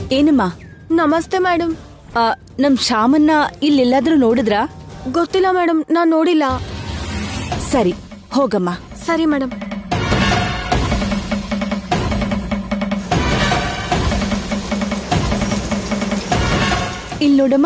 ಏನಮ್ಮ ನಮಸ್ತೆ ಮೇಡಮ್ ಆ, ನಮ್ ಶ್ಯಾಮನ್ನ ಇಲ್ಲೆಲ್ಲಾದ್ರೂ ನೋಡಿದ್ರಾ ಗೊತ್ತಿಲ್ಲ ಮೇಡಮ್ ನಾನ್ ನೋಡಿಲ್ಲ ಸರಿ ಹೋಗಮ್ಮ ಸರಿ ಮೇಡಮ್ ಇಲ್ ನೋಡಮ್ಮ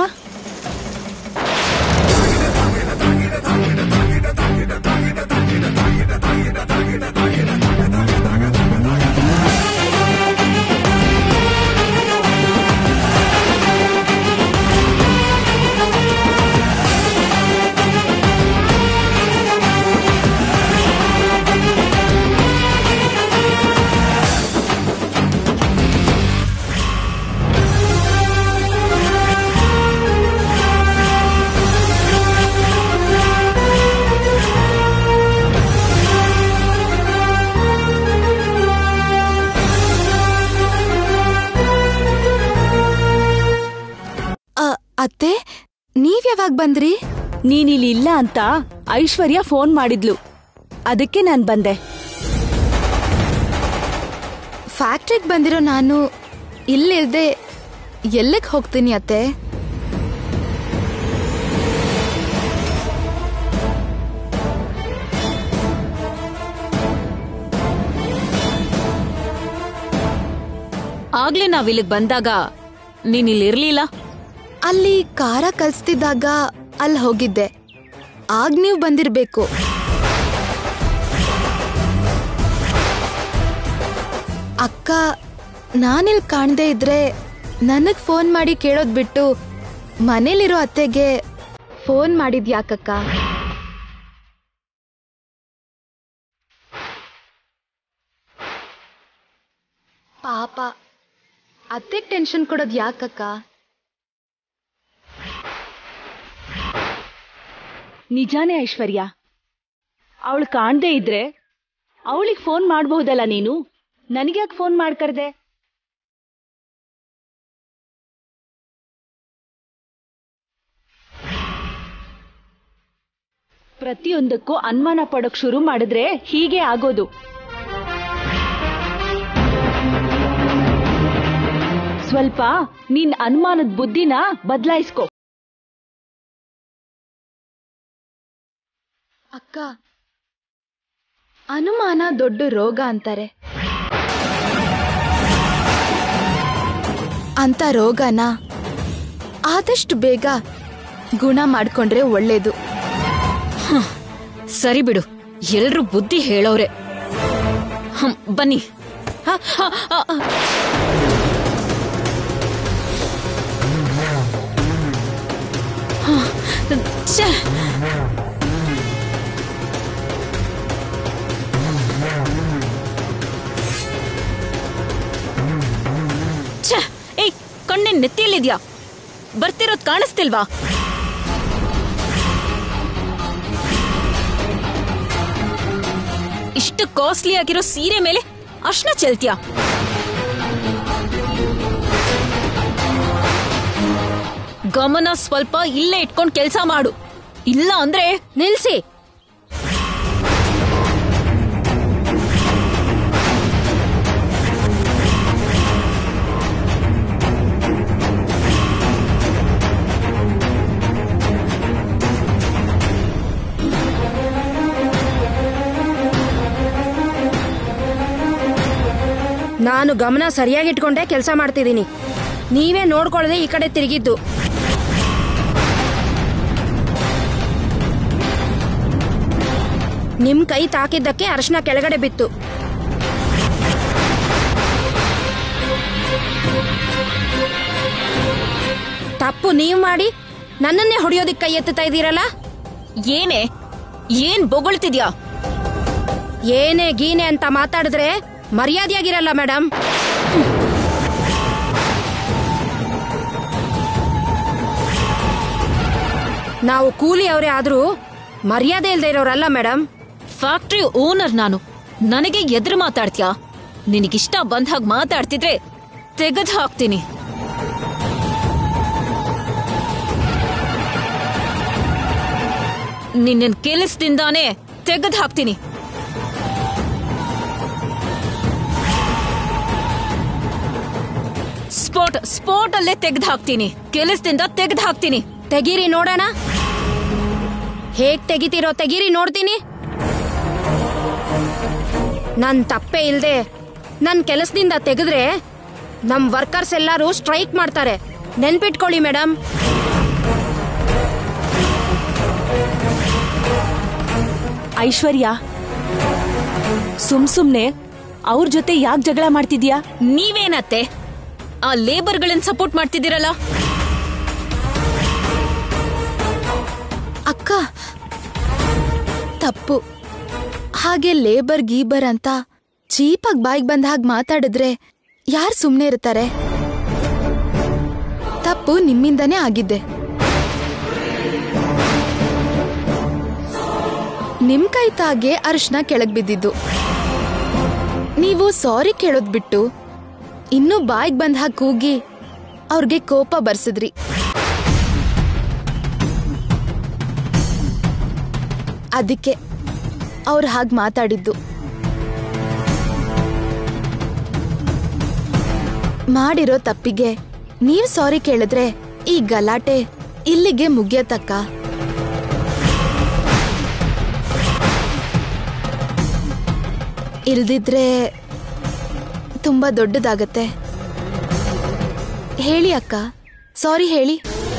ಅ, ಅತ್ತೆ ನೀವ್ ಯಾವಾಗ ಬಂದ್ರಿ ನೀನಿಲ್ಲಿ ಇಲ್ಲ ಅಂತ ಐಶ್ವರ್ಯ ಫೋನ್ ಮಾಡಿದ್ಲು ಅದಕ್ಕೆ ನಾನ್ ಬಂದೆ ಫ್ಯಾಕ್ಟ್ರಿಗೆ ಬಂದಿರೋ ನಾನು ಇಲ್ಲಿಲ್ದೆ ಎಲ್ಲಿಗೆ ಹೋಗ್ತೀನಿ ಅತ್ತೆ ಆಗ್ಲೇ ನಾವ್ ಇಲ್ಲಿಗ್ ಬಂದಾಗ ನೀನ್ ಇಲ್ಲಿ ಇರ್ಲಿಲ್ಲ ಅಲ್ಲಿ ಖಾರ ಕಲ್ಸ್ತಿದ್ದಾಗ ಅಲ್ಲಿ ಹೋಗಿದ್ದೆ ಆಗ ನೀವು ಬಂದಿರ್ಬೇಕು ಅಕ್ಕ ನಾನಿಲ್ ಕಾಣದೇ ಇದ್ರೆ ನನಗ್ ಫೋನ್ ಮಾಡಿ ಕೇಳೋದ್ ಬಿಟ್ಟು ಮನೇಲಿರೋ ಅತ್ತೆಗೆ ಫೋನ್ ಮಾಡಿದ್ ಯಾಕಕ್ಕ ಪಾಪ ಅತ್ತೆಗ್ ಟೆನ್ಷನ್ ಕೊಡೋದ್ ಯಾಕಕ್ಕ ನಿಜಾನೇ ಐಶ್ವರ್ಯ ಅವಳು ಕಾಣ್ದೇ ಇದ್ರೆ ಅವಳಿಗೆ ಫೋನ್ ಮಾಡಬಹುದಲ್ಲ ನೀನು ನನಗ್ಯಾಕೆ ಫೋನ್ ಮಾಡ್ಕರ್ದೆ ಪ್ರತಿಯೊಂದಕ್ಕೂ ಅನುಮಾನ ಪಡೋಕ್ ಶುರು ಮಾಡಿದ್ರೆ ಹೀಗೆ ಆಗೋದು ಸ್ವಲ್ಪ ನಿನ್ ಅನುಮಾನದ ಬುದ್ಧಿನ ಬದಲಾಯಿಸ್ಕೊ ಅಕ್ಕ ಅನುಮಾನ ದೊಡ್ಡ ರೋಗ ಅಂತಾರೆ ಅಂತ ರೋಗನ ಆದಷ್ಟು ಬೇಗ ಗುಣ ಮಾಡ್ಕೊಂಡ್ರೆ ಒಳ್ಳೇದು ಸರಿ ಬಿಡು ಎಲ್ರು ಬುದ್ಧಿ ಹೇಳೋರೆ ಹ್ಮ್, ಬನ್ನಿ ಹ, ಹ, ಹ, ಹ. ಹ, ಛೆ. ಛೆ, ಏಯ್ ಕಣ್ಣಿನ ನೆತ್ತಿಯಲ್ಲಿದ್ಯಾ ಬರ್ತಿರೋದ್ ಕಾಣಿಸ್ತಿಲ್ವಾ ಇಷ್ಟು ಕಾಸ್ಟ್ಲಿ ಆಗಿರೋ ಸೀರೆ ಮೇಲೆ ಅಶ್ನ ಚೆಲ್ತ್ಯಾ ಗಮನ ಸ್ವಲ್ಪ ಇಲ್ಲೇ ಇಟ್ಕೊಂಡ್ ಕೆಲ್ಸ ಮಾಡು ಇಲ್ಲ ಅಂದ್ರೆ ನಿಲ್ಸಿ ನಾನು ಗಮನ ಸರಿಯಾಗಿ ಇಟ್ಕೊಂಡೆ ಕೆಲಸ ಮಾಡ್ತಿದ್ದೀನಿ ನೀವೇ ನೋಡ್ಕೊಳ್ಳದೆ ಈ ಕಡೆ ತಿರುಗಿದ್ದು ನಿಮ್ ಕೈ ತಾಕಿದ್ದಕ್ಕೆ ಅರ್ಶನ ಕೆಳಗಡೆ ಬಿತ್ತು ತಪ್ಪು ನೀವ್ ಮಾಡಿ ನನ್ನನ್ನೇ ಹೊಡೆಯೋದಿಕ್ ಕೈ ಎತ್ತುತ್ತಾ ಇದ್ದೀರಲ್ಲ ಏನೇ ಏನ್ ಬೊಗಳ್ತಿದ್ಯಾ ಏನೇ ಗೀನೆ ಅಂತ ಮಾತಾಡಿದ್ರೆ ಮರ್ಯಾದೆಯಾಗಿರಲ್ಲ ಮೇಡಮ್ ನಾವು ಕೂಲಿ ಅವರೇ ಆದ್ರೂ ಮರ್ಯಾದೆ ಇಲ್ದೇ ಇರೋರಲ್ಲ ಮೇಡಮ್ ಫ್ಯಾಕ್ಟ್ರಿ ಓನರ್ ನಾನು ನನಗೆ ಎದುರು ಮಾತಾಡ್ತ್ಯಾ ನಿನಗಿಷ್ಟ ಬಂದ ಹಾಗೆ ಮಾತಾಡ್ತಿದ್ರೆ ತೆಗೆದು ಹಾಕ್ತೀನಿ ನಿನ್ನ ಕೆಲಸದಿಂದಾನೇ ತೆಗೆದು ಹಾಕ್ತೀನಿ ಸ್ಪೋಟ್ ಸ್ಪೋಟ್ ಅಲ್ಲೇ ತೆಗ್ದು ಹಾಕ್ತೀನಿ ಕೆಲಸದಿಂದ ತೆಗ್ದು ಹಾಕ್ತೀನಿ ತೆಗೀರಿ ನೋಡೋಣ ಹೇಗ್ ತೆಗಿತೀರೋ ತೆಗೀರಿ ನೋಡ್ತೀನಿ ನನ್ ತಪ್ಪೇ ಇಲ್ದೆ ನನ್ ಕೆಲಸದಿಂದ ತೆಗೆದ್ರೆ ನಮ್ ವರ್ಕರ್ಸ್ ಎಲ್ಲರೂ ಸ್ಟ್ರೈಕ್ ಮಾಡ್ತಾರೆ ನೆನ್ಪಿಟ್ಕೊಳ್ಳಿ ಮೇಡಮ್ ಐಶ್ವರ್ಯ ಸುಮ್ ಸುಮ್ನೆ ಅವ್ರ ಜೊತೆ ಯಾಕೆ ಜಗಳ ಮಾಡ್ತಿದ್ಯಾ ನೀವೇನತ್ತೆ ಆ ಲೇಬರ್ಗಳನ್ನ ಸಪೋರ್ಟ್ ಮಾಡ್ತಿದ್ದೀರಲ್ಲ ಅಕ್ಕ ತಪ್ಪು ಹಾಗೆ ಲೇಬರ್ ಗೀಬರ್ ಅಂತ ಚೀಪಾಗಿ ಬಾಯಿಗೆ ಬಂದ ಹಾಗೆ ಮಾತಾಡಿದ್ರೆ ಯಾರು ಸುಮ್ಮನೆ ಇರ್ತಾರೆ ತಪ್ಪು ನಿಮ್ಮಿಂದನೇ ಆಗಿದ್ದೆ ನಿಮ್ ಕೈ ತಾಗೆ ಅರ್ಶನ ಕೆಳಗ್ ಬಿದ್ದಿದ್ದು ನೀವು ಸಾರಿ ಕೇಳೋದ್ ಬಿಟ್ಟು ಇನ್ನೂ ಬಾಯಿಗೆ ಬಂದ ಹಾಗೆ ಕೂಗಿ ಅವ್ರಿಗೆ ಕೋಪ ಬರ್ಸಿದ್ರಿ ಅದಕ್ಕೆ ಅವ್ರು ಹಾಗೆ ಮಾತಾಡಿದ್ದು ಮಾಡಿರೋ ತಪ್ಪಿಗೆ ನೀವ್ ಸಾರಿ ಕೇಳಿದ್ರೆ ಈ ಗಲಾಟೆ ಇಲ್ಲಿಗೆ ಮುಗಿಯತಕ್ಕ ಇಲ್ದಿದ್ರೆ ತುಂಬಾ ದೊಡ್ಡದಾಗತ್ತೆ ಹೇಳಿ ಅಕ್ಕ ಸಾರಿ ಹೇಳಿ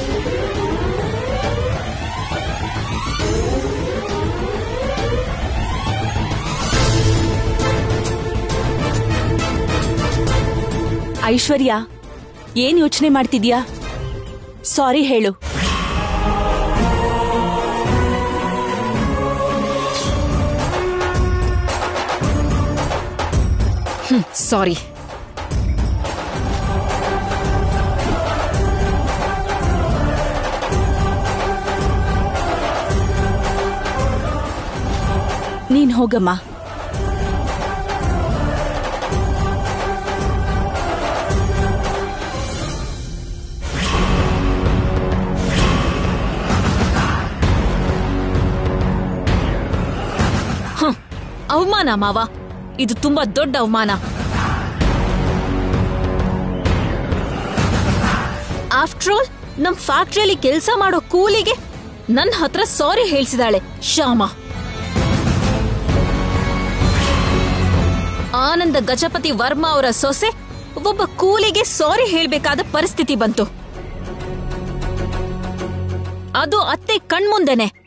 ಐಶ್ವರ್ಯ ಏನ್ ಯೋಚನೆ ಮಾಡ್ತಿದ್ಯಾ ಸಾರಿ ಹೇಳು ಸಾರಿ ನೀನ್ ಹೋಗಮ್ಮ ಅವಮಾನ ಮಾವ ಇದು ತುಂಬಾ ದೊಡ್ಡ ಅವಮಾನ ಆಫ್ಟರ್ ಆಲ್ ನಮ್ ಫ್ಯಾಕ್ಟ್ರಿಯಲ್ಲಿ ಕೆಲಸ ಮಾಡೋ ಕೂಲಿಗೆ ನನ್ನ ಹತ್ರ ಸಾರಿ ಹೇಳ್ಸಿದಾಳೆ ಶ್ಯಾಮ ಆನಂದ ಗಜಪತಿ ವರ್ಮಾ ಅವರ ಸೊಸೆ ಒಬ್ಬ ಕೂಲಿಗೆ ಸಾರಿ ಹೇಳ್ಬೇಕಾದ ಪರಿಸ್ಥಿತಿ ಬಂತು ಅದು ಅತ್ತೆ ಕಣ್ಮುಂದೆನೆ